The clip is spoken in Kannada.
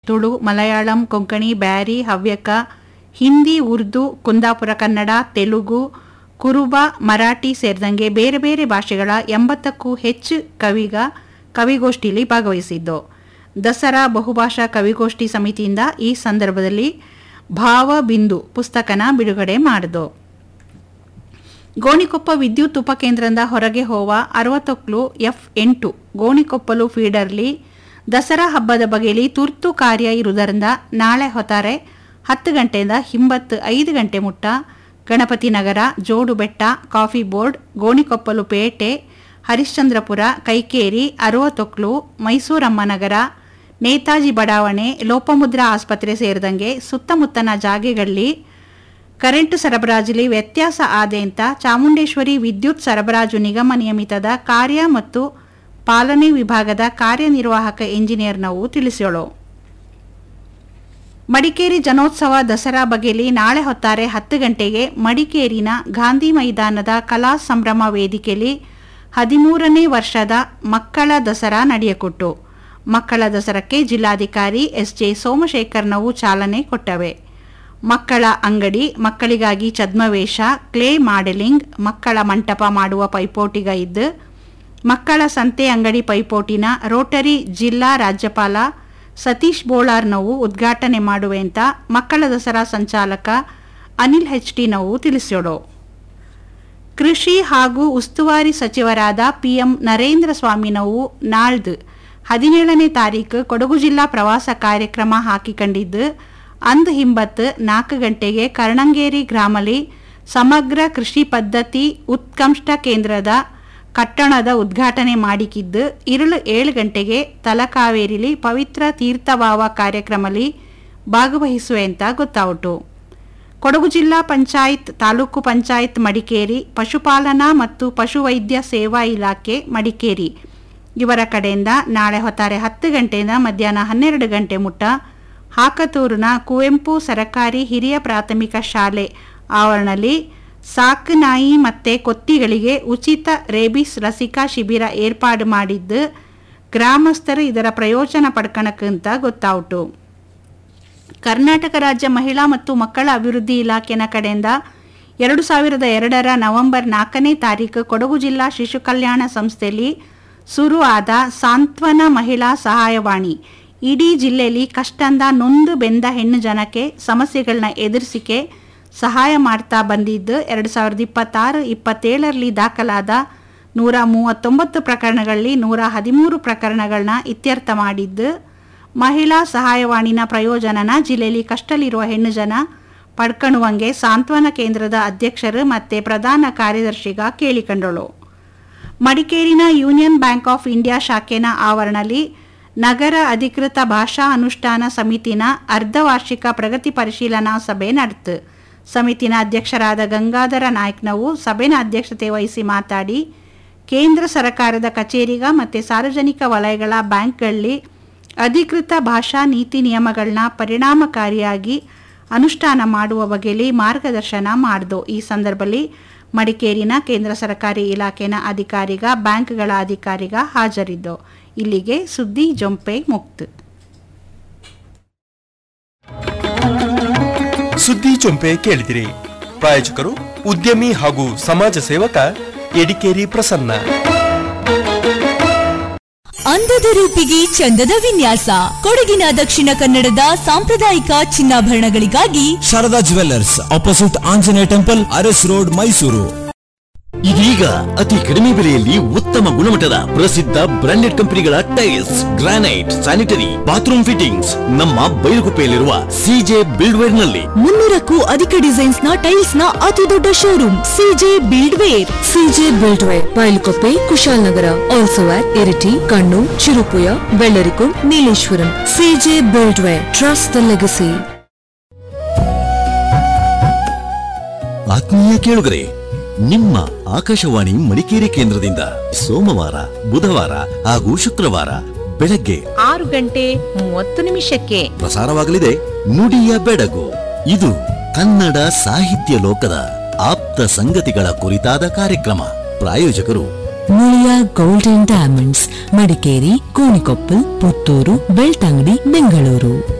ತುಳು ಮಲಯಾಳಂ ಕೊಂಕಣಿ ಬ್ಯಾರಿ ಹವ್ಯಕ ಹಿಂದಿ ಉರ್ದು ಕುಂದಾಪುರ ಕನ್ನಡ ತೆಲುಗು ಕುರುಬ ಮರಾಠಿ ಸೇರಿದಂಗೆ ಬೇರೆ ಬೇರೆ ಭಾಷೆಗಳ ಎಂಬತ್ತಕ್ಕೂ ಹೆಚ್ಚು ಕವಿಗ ಕವಿಗೋಷ್ಠಿಯಲ್ಲಿ ಭಾಗವಹಿಸಿದ್ದು ದಸರಾ ಬಹುಭಾಷಾ ಕವಿಗೋಷ್ಠಿ ಸಮಿತಿಯಿಂದ ಈ ಸಂದರ್ಭದಲ್ಲಿ ಭಾವ ಬಿಂದು ಪುಸ್ತಕನ ಬಿಡುಗಡೆ ಮಾಡಿದ್ದು ಗೋಣಿಕೊಪ್ಪ ವಿದ್ಯುತ್ ಉಪಕೇಂದ್ರದಿಂದ ಹೊರಗೆ ಹೋವ ಅರವತ್ತೊಕ್ಲು ಎಫ್ ಎಂಟು ಗೋಣಿಕೊಪ್ಪಲು ಫೀಡರ್ಲಿ ದಸರಾ ಹಬ್ಬದ ಬಗೆಯಲ್ಲಿ ತುರ್ತು ಕಾರ್ಯ ಇರುವುದರಿಂದ ನಾಳೆ ಹೊತ್ತಾರೆ ಹತ್ತು ಗಂಟೆಯಿಂದ ಹಿಂಬತ್ತು ಐದು ಗಂಟೆ ಮುಟ್ಟ ಗಣಪತಿ ನಗರ ಜೋಡು ಬೆಟ್ಟ ಕಾಫಿ ಬೋರ್ಡ್ ಗೋಣಿಕೊಪ್ಪಲು ಪೇಟೆ ಹರಿಶ್ಚಂದ್ರಪುರ ಕೈಕೇರಿ ಅರವತ್ತೊಕ್ಲು ಮೈಸೂರಮ್ಮ ನಗರ ನೇತಾಜಿ ಬಡಾವಣೆ ಲೋಪಮುದ್ರಾ ಆಸ್ಪತ್ರೆ ಸೇರಿದಂಗೆ ಸುತ್ತಮುತ್ತನ ಜಾಗೆಗಳಲ್ಲಿ ಕರೆಂಟು ಸರಬರಾಜಲ್ಲಿ ವ್ಯತ್ಯಾಸ ಆದೆ ಅಂತ ಚಾಮುಂಡೇಶ್ವರಿ ವಿದ್ಯುತ್ ಸರಬರಾಜು ನಿಗಮ ನಿಯಮಿತದ ಕಾರ್ಯ ಮತ್ತು ಪಾಲನೆ ವಿಭಾಗದ ಕಾರ್ಯನಿರ್ವಾಹಕ ಇಂಜಿನಿಯರ್ ನಾವು ತಿಳಿಸೋಳು ಮಡಿಕೇರಿ ಜನೋತ್ಸವ ದಸರಾ ಬಗೆಯಲ್ಲಿ ನಾಳೆ ಹೊತ್ತಾರೆ ಹತ್ತು ಗಂಟೆಗೆ ಮಡಿಕೇರಿನ ಗಾಂಧಿ ಮೈದಾನದ ಕಲಾ ಸಂಭ್ರಮ ವೇದಿಕೆಯಲ್ಲಿ ಹದಿಮೂರನೇ ವರ್ಷದ ಮಕ್ಕಳ ದಸರಾ ನಡೆಯಕೊಟ್ಟು ಮಕ್ಕಳ ದಸರಕ್ಕೆ ಜಿಲ್ಲಾಧಿಕಾರಿ ಎಸ್ ಜೆ ಸೋಮಶೇಖರ್ ನಾವು ಚಾಲನೆ ಕೊಟ್ಟವೆ ಮಕ್ಕಳ ಅಂಗಡಿ ಮಕ್ಕಳಿಗಾಗಿ ಛದ್ಮವೇಷ ಕ್ಲೇ ಮಾಡೆಲಿಂಗ್ ಮಕ್ಕಳ ಮಂಟಪ ಮಾಡುವ ಪೈಪೋಟಿಗ ಇದ್ದು ಮಕ್ಕಳ ಸಂತೆ ಅಂಗಡಿ ಪೈಪೋಟಿನ ರೋಟರಿ ಜಿಲ್ಲಾ ರಾಜ್ಯಪಾಲ ಸತೀಶ್ ಬೋಳಾರ್ನವು ಉದ್ಘಾಟನೆ ಮಾಡುವೆ ಅಂತ ಮಕ್ಕಳ ದಸರಾ ಸಂಚಾಲಕ ಅನಿಲ್ ಹೆಚ್ ಟಿ ನಾವು ತಿಳಿಸೋಡು ಕೃಷಿ ಹಾಗೂ ಉಸ್ತುವಾರಿ ಸಚಿವರಾದ ಪಿಎಂ ನರೇಂದ್ರ ಸ್ವಾಮಿನವು ನಾಳ್ದು ಹದಿನೇಳನೇ ತಾರೀಕು ಕೊಡಗು ಜಿಲ್ಲಾ ಪ್ರವಾಸ ಕಾರ್ಯಕ್ರಮ ಹಾಕಿಕೊಂಡಿದ್ದು ಅಂದು ಹಿಂಬತ್ತು ನಾಲ್ಕು ಗಂಟೆಗೆ ಕರ್ಣಂಗೇರಿ ಗ್ರಾಮಲಿ ಸಮಗ್ರ ಕೃಷಿ ಪದ್ಧತಿ ಉತ್ಕಂಷ್ಟ ಕೇಂದ್ರದ ಕಟ್ಟಣದ ಉದ್ಘಾಟನೆ ಮಾಡಿಕಿದ್ದು ಇರುಳು ಏಳು ಗಂಟೆಗೆ ತಲಕಾವೇರಿಲಿ ಪವಿತ್ರ ತೀರ್ಥಭಾವ ಕಾರ್ಯಕ್ರಮದಲ್ಲಿ ಭಾಗವಹಿಸುವೆ ಅಂತ ಗೊತ್ತಾಯಿತು ಕೊಡಗು ಜಿಲ್ಲಾ ಪಂಚಾಯತ್ ತಾಲೂಕು ಪಂಚಾಯತ್ ಮಡಿಕೇರಿ ಪಶುಪಾಲನಾ ಮತ್ತು ಪಶುವೈದ್ಯ ಸೇವಾ ಇಲಾಖೆ ಮಡಿಕೇರಿ ಇವರ ಕಡೆಯಿಂದ ನಾಳೆ ಹೊತ್ತಾರೆ ಹತ್ತು ಗಂಟೆಯಿಂದ ಮಧ್ಯಾಹ್ನ ಹನ್ನೆರಡು ಗಂಟೆ ಮುಟ್ಟ ಹಾಕತೂರಿನ ಕುವೆಂಪು ಸರಕಾರಿ ಹಿರಿಯ ಪ್ರಾಥಮಿಕ ಶಾಲೆ ಆವರಣದಲ್ಲಿ ಸಾಕು ನಾಯಿ ಮತ್ತು ಕೊತ್ತಿಗಳಿಗೆ ಉಚಿತ ರೇಬಿಸ್ ಲಸಿಕಾ ಶಿಬಿರ ಏರ್ಪಾಡು ಮಾಡಿದ್ದು ಗ್ರಾಮಸ್ಥರು ಇದರ ಪ್ರಯೋಜನ ಪಡ್ಕಣಕ್ಕಂತ ಗೊತ್ತಾಯಿತು ಕರ್ನಾಟಕ ರಾಜ್ಯ ಮಹಿಳಾ ಮತ್ತು ಮಕ್ಕಳ ಅಭಿವೃದ್ಧಿ ಇಲಾಖೆನ ಕಡೆಯಿಂದ ಎರಡು ಸಾವಿರದ ಎರಡರ ನವೆಂಬರ್ ನಾಲ್ಕನೇ ತಾರೀಕು ಕೊಡಗು ಜಿಲ್ಲಾ ಶಿಶು ಕಲ್ಯಾಣ ಸಂಸ್ಥೆಯಲ್ಲಿ ಶುರು ಆದ ಸಾಂತ್ವನ ಮಹಿಳಾ ಸಹಾಯವಾಣಿ ಇಡೀ ಜಿಲ್ಲೆಯಲ್ಲಿ ಕಷ್ಟಂದ ನೊಂದು ಬೆಂದ ಹೆಣ್ಣು ಜನಕ್ಕೆ ಸಮಸ್ಯೆಗಳನ್ನ ಎದುರಿಸಿಕೆ ಸಹಾಯ ಮಾಡ್ತಾ ಬಂದಿದ್ದು ಎರಡು ಸಾವಿರದ ಇಪ್ಪತ್ತಾರು ಇಪ್ಪತ್ತೇಳರಲ್ಲಿ ದಾಖಲಾದ ನೂರ ಮೂವತ್ತೊಂಬತ್ತು ಪ್ರಕರಣಗಳಲ್ಲಿ ನೂರ ಹದಿಮೂರು ಪ್ರಕರಣಗಳನ್ನ ಇತ್ಯರ್ಥ ಮಾಡಿದ್ದು ಮಹಿಳಾ ಸಹಾಯವಾಣಿನ ಪ್ರಯೋಜನನ ಜಿಲ್ಲೆಯಲ್ಲಿ ಕಷ್ಟಲಿರುವ ಹೆಣ್ಣು ಜನ ಪಡ್ಕಣುವಂಗೆ ಸಾಂತ್ವನ ಕೇಂದ್ರದ ಅಧ್ಯಕ್ಷರು ಮತ್ತು ಪ್ರಧಾನ ಕಾರ್ಯದರ್ಶಿಗ ಕೇಳಿಕೊಂಡಳು ಮಡಿಕೇರಿನ ಯೂನಿಯನ್ ಬ್ಯಾಂಕ್ ಆಫ್ ಇಂಡಿಯಾ ಶಾಖೆನ ಆವರಣದಲ್ಲಿ ನಗರ ಅಧಿಕೃತ ಭಾಷಾ ಅನುಷ್ಠಾನ ಸಮಿತಿನ ಅರ್ಧವಾರ್ಷಿಕ ಪ್ರಗತಿ ಪರಿಶೀಲನಾ ಸಭೆ ನಡೆತು ಸಮಿತಿನ ಅಧ್ಯಕ್ಷರಾದ ಗಂಗಾಧರ ನಾಯ್ಕ್ನವು ಸಭೆನ ಅಧ್ಯಕ್ಷತೆ ವಹಿಸಿ ಮಾತಾಡಿ ಕೇಂದ್ರ ಸರ್ಕಾರದ ಕಚೇರಿಗ ಮತ್ತು ಸಾರ್ವಜನಿಕ ವಲಯಗಳ ಬ್ಯಾಂಕ್ಗಳಲ್ಲಿ ಅಧಿಕೃತ ಭಾಷಾ ನೀತಿ ನಿಯಮಗಳನ್ನ ಪರಿಣಾಮಕಾರಿಯಾಗಿ ಅನುಷ್ಠಾನ ಮಾಡುವ ಬಗೆಯಲ್ಲಿ ಮಾರ್ಗದರ್ಶನ ಮಾಡಿದು ಈ ಸಂದರ್ಭದಲ್ಲಿ ಮಡಿಕೇರಿನ ಕೇಂದ್ರ ಸರ್ಕಾರಿ ಇಲಾಖೆನ ಅಧಿಕಾರಿಗ ಬ್ಯಾಂಕ್ಗಳ ಅಧಿಕಾರಿಗ ಹಾಜರಿದ್ದು ಇಲ್ಲಿಗೆ ಸುದ್ದಿ ಜೊಂಪೆ ಮುಕ್ತು ಸುದ್ದಿ ಚೊಂಪೆ ಕೇಳಿದಿರಿ ಪ್ರಾಯೋಜಕರು ಉದ್ಯಮಿ ಹಾಗೂ ಸಮಾಜ ಸೇವಕ ಎಡಿಕೇರಿ ಪ್ರಸನ್ನ ಅಂದದ ರೂಪಿಗೆ ಚಂದದ ವಿನ್ಯಾಸ ಕೊಡಗಿನ ದಕ್ಷಿಣ ಕನ್ನಡದ ಸಾಂಪ್ರದಾಯಿಕ ಚಿನ್ನಾಭರಣಗಳಿಗಾಗಿ Sharada jewellers opposite Anjaneya temple Aras road Mysuru ಇದೀಗ ಅತಿ ಕಡಿಮೆ ಬೆಲೆಯಲ್ಲಿ ಉತ್ತಮ ಗುಣಮಟ್ಟದ ಪ್ರಸಿದ್ಧ ಬ್ರಾಂಡೆಡ್ ಕಂಪನಿಗಳ tiles granite sanitary bathroom fittings ನಮ್ಮ ಬೈಲುಗುಪ್ಪೆಯಲ್ಲಿರುವ ಸಿಜೆ ಬಿಲ್ಡ್ವೇರ್ ನಲ್ಲಿ ಮುನ್ನೂರಕ್ಕೂ ಅಧಿಕ ಡಿಸೈನ್ಸ್ ನ ಟೈಲ್ಸ್ ನ ಅತಿ ದೊಡ್ಡ showroom CJ Buildware CJ Buildware Bailkoppe Kushalnagar also at Iritty Kannur Cherupuzha Vellarikundu Nileshwaram CJ Buildware trust the legacy ಆತ್ಮೀಯ ಕೇಳುಗರೆ ನಿಮ್ಮ ಆಕಾಶವಾಣಿ ಮಡಿಕೇರಿ ಕೇಂದ್ರದಿಂದ ಸೋಮವಾರ ಬುಧವಾರ ಹಾಗೂ ಶುಕ್ರವಾರ ಬೆಳಗ್ಗೆ ಆರು ಗಂಟೆ ಮೂವತ್ತು ನಿಮಿಷಕ್ಕೆ ಪ್ರಸಾರವಾಗಲಿದೆ ನುಡಿಯ ಬೆಡಗು ಇದು ಕನ್ನಡ ಸಾಹಿತ್ಯ ಲೋಕದ ಆಪ್ತ ಸಂಗತಿಗಳ ಕುರಿತಾದ ಕಾರ್ಯಕ್ರಮ ಪ್ರಾಯೋಜಕರು ಮುಳಿಯಾ ಗೋಲ್ಡನ್ ಡೈಮಂಡ್ಸ್ ಮಡಿಕೇರಿ ಕೋಣಿಕೊಪ್ಪಲ್ ಪುತ್ತೂರು ಬೆಳ್ತಂಗಡಿ ಬೆಂಗಳೂರು